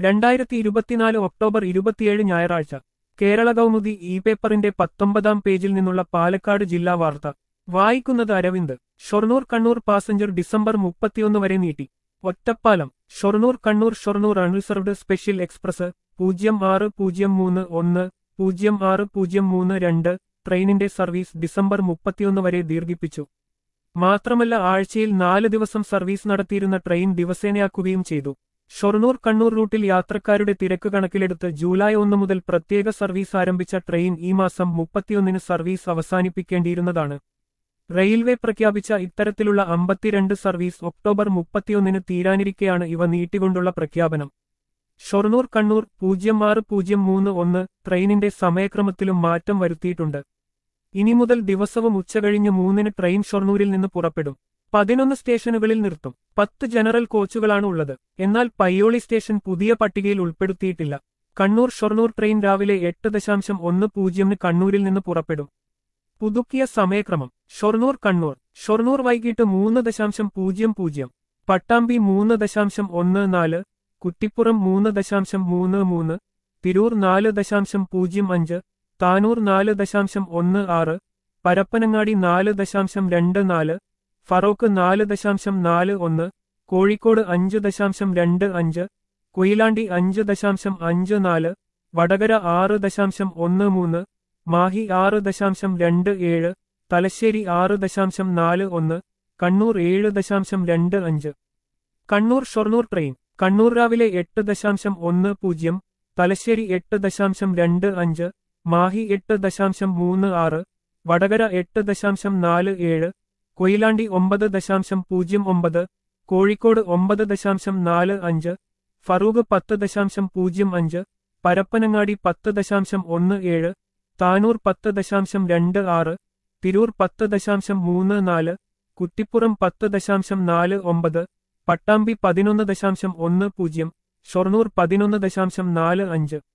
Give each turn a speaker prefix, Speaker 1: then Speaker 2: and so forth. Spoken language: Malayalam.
Speaker 1: രണ്ടായിരത്തി ഇരുപത്തിനാല് ഒക്ടോബർ ഇരുപത്തിയേഴ് ഞായറാഴ്ച കേരള കൗമുദി ഇ പേപ്പറിന്റെ പത്തൊമ്പതാം പേജിൽ നിന്നുള്ള പാലക്കാട് ജില്ലാ വാർത്ത വായിക്കുന്നത് അരവിന്ദ് ഷൊർണൂർ കണ്ണൂർ പാസഞ്ചർ ഡിസംബർ മുപ്പത്തിയൊന്ന് വരെ നീട്ടി Ottapalam Shoranur Kannur Shoranur unreserved special express പൂജ്യം ആറ് പൂജ്യം മൂന്ന് ഒന്ന് പൂജ്യം ആറ് പൂജ്യം മൂന്ന് രണ്ട് ട്രെയിനിന്റെ സർവീസ് ഡിസംബർ മുപ്പത്തിയൊന്ന് വരെ ദീർഘിപ്പിച്ചു മാത്രമല്ല ആഴ്ചയിൽ നാല് ദിവസം സർവീസ് നടത്തിയിരുന്ന ട്രെയിൻ ദിവസേനയാക്കുകയും ചെയ്തു ഷൊർണൂർ കണ്ണൂർ റൂട്ടിൽ യാത്രക്കാരുടെ തിരക്ക് കണക്കിലെടുത്ത് ജൂലൈ ഒന്ന് മുതൽ പ്രത്യേക സർവീസ് ആരംഭിച്ച ട്രെയിൻ ഈ മാസം മുപ്പത്തിയൊന്നിന് സർവീസ് അവസാനിപ്പിക്കേണ്ടിയിരുന്നതാണ് റെയിൽവേ പ്രഖ്യാപിച്ച ഇത്തരത്തിലുള്ള അമ്പത്തിരണ്ട് സർവീസ് ഒക്ടോബർ മുപ്പത്തിയൊന്നിന് തീരാനിരിക്കെയാണ് ഇവ നീട്ടിക്കൊണ്ടുള്ള പ്രഖ്യാപനം ഷൊർണൂർ കണ്ണൂർ പൂജ്യം ആറ് പൂജ്യം മൂന്ന് ഒന്ന് ട്രെയിനിന്റെ സമയക്രമത്തിലും മാറ്റം വരുത്തിയിട്ടുണ്ട് ഇനി മുതൽ ദിവസവും ഉച്ചകഴിഞ്ഞ് മൂന്നിന് ട്രെയിൻ ഷൊർണൂരിൽ നിന്ന് പുറപ്പെടും പതിനൊന്ന് സ്റ്റേഷനുകളിൽ നിർത്തും പത്ത് ജനറൽ കോച്ചുകളാണ് ഉള്ളത് എന്നാൽ പയ്യോളി സ്റ്റേഷൻ പുതിയ പട്ടികയിൽ ഉൾപ്പെടുത്തിയിട്ടില്ല കണ്ണൂർ ഷൊർണൂർ ട്രെയിൻ രാവിലെ എട്ട് ദശാംശം ഒന്ന് പൂജ്യമിന് കണ്ണൂരിൽ നിന്ന് പുറപ്പെടും പുതുക്കിയ സമയക്രമം ഷൊർണൂർ കണ്ണൂർ ഷൊർണൂർ വൈകിട്ട് മൂന്ന് ദശാംശം പൂജ്യം പൂജ്യം പട്ടാമ്പി മൂന്ന് ദശാംശം ഒന്ന് നാല് കുറ്റിപ്പുറം മൂന്ന് ദശാംശം മൂന്ന് മൂന്ന് തിരൂർ നാല് ദശാംശം പൂജ്യം അഞ്ച് താനൂർ നാല് ദശാംശം ഒന്ന് ആറ് പരപ്പനങ്ങാടി നാല് ദശാംശം രണ്ട് നാല് ഫറോക്ക് നാല് ദശാംശം നാല് ഒന്ന് കോഴിക്കോട് അഞ്ച് ദശാംശം രണ്ട് അഞ്ച് കൊയിലാണ്ടി അഞ്ച് ദശാംശം അഞ്ച് നാല് വടകര ആറ് ദശാംശം ഒന്ന് മൂന്ന് മാഹി ആറ് ദശാംശം രണ്ട് ഏഴ് തലശ്ശേരി ആറ് ദശാംശം നാല് ഒന്ന് കണ്ണൂർ ഏഴ് ദശാംശം രണ്ട് അഞ്ച് കണ്ണൂർ ഷൊർണൂർ ട്രെയിൻ കണ്ണൂർ രാവിലെ എട്ട് ദശാംശം ഒന്ന് പൂജ്യം തലശ്ശേരി എട്ട് ദശാംശം രണ്ട് അഞ്ച് മാഹി എട്ട് ദശാംശം മൂന്ന് ആറ് വടകര എട്ട് ദശാംശം നാല് ഏഴ് കൊയിലാണ്ടി ഒമ്പത് ദശാംശം പൂജ്യം ഒമ്പത് കോഴിക്കോട് ഒമ്പത് ദശാംശം നാല് അഞ്ച് ഫറൂഖ് പത്ത് ദശാംശം പൂജ്യം അഞ്ച് പരപ്പനങ്ങാടി പത്ത് ദശാംശം ഒന്ന് ഏഴ് താനൂർ പത്ത് ദശാംശം രണ്ട് ആറ് തിരൂർ പത്ത് ദശാംശം മൂന്ന് നാല് കുറ്റിപ്പുറം പത്ത് ദശാംശം നാല് ഒമ്പത് പട്ടാമ്പി പതിനൊന്ന് ദശാംശം ഒന്ന് പൂജ്യം ഷൊർണൂർ പതിനൊന്ന് ദശാംശം നാല് അഞ്ച്